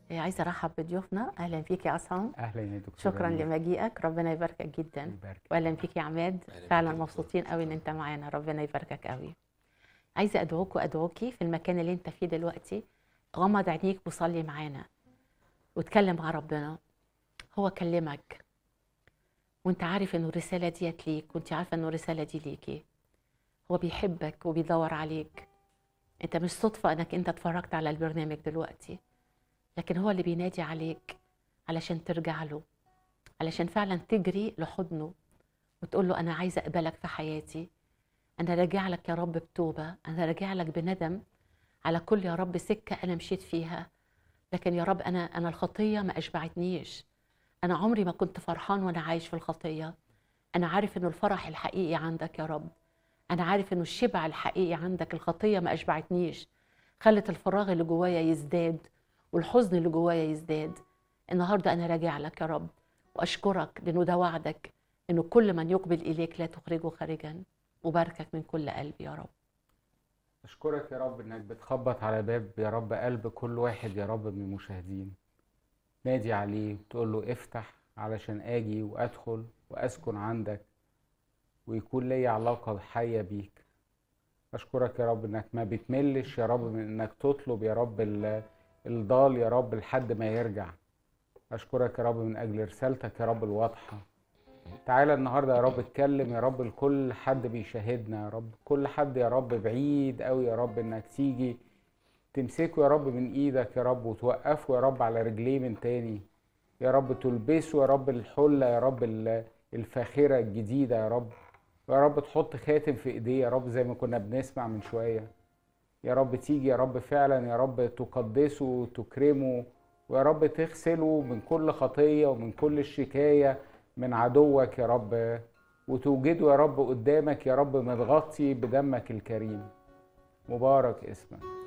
إيه، عايزه ارحب بضيوفنا اهلا فيك يا عصام اهلا يا دكتور شكرا أمير. لمجيئك ربنا يباركك جدا يبارك. واهلا فيك يا عماد أهلاً فعلا بيك. مبسوطين قوي ان انت معانا ربنا يباركك قوي عايزه ادعوك وادعوكي في المكان اللي انت فيه دلوقتي غمض عينيك وصلي معانا واتكلم مع ربنا هو كلمك وانت عارف انه الرساله ديت ليك وانت عارفه انه الرساله دي ليكي هو بيحبك وبيدور عليك انت مش صدفه انك انت اتفرجت على البرنامج دلوقتي لكن هو اللي بينادي عليك علشان ترجع له علشان فعلا تجري لحضنه وتقول له انا عايزه اقبلك في حياتي انا راجع لك يا رب بتوبه انا راجع لك بندم على كل يا رب سكه انا مشيت فيها لكن يا رب انا انا الخطيه ما اشبعتنيش انا عمري ما كنت فرحان وانا عايش في الخطيه انا عارف انه الفرح الحقيقي عندك يا رب انا عارف انه الشبع الحقيقي عندك الخطيه ما اشبعتنيش خلت الفراغ اللي جوايا يزداد والحزن اللي جوايا يزداد النهارده انا راجع لك يا رب واشكرك لانه ده وعدك انه كل من يقبل اليك لا تخرجه خارجا وباركك من كل قلبي يا رب اشكرك يا رب انك بتخبط على باب يا رب قلب كل واحد يا رب من المشاهدين نادي عليه تقول له افتح علشان اجي وادخل واسكن عندك ويكون لي علاقة حية بيك اشكرك يا رب انك ما بتملش يا رب من انك تطلب يا رب ال- الضال يا رب لحد ما يرجع اشكرك يا رب من اجل رسالتك يا رب الواضحة تعالى النهارده يا رب اتكلم يا رب لكل حد بيشاهدنا يا رب كل حد يا رب بعيد قوي يا رب انك تيجي تمسكه يا رب من ايدك يا رب وتوقفه يا رب على رجليه من تاني يا رب تلبسه يا رب الحلة يا رب ال- الفاخرة الجديدة يا رب يا رب تحط خاتم في ايديه يا رب زي ما كنا بنسمع من شوية يا رب تيجي يا رب فعلا يا رب تقدسه وتكرمه ويا رب تغسله من كل خطية ومن كل الشكاية من عدوك يا رب وتوجده يا رب قدامك يا رب متغطي بدمك الكريم مبارك اسمك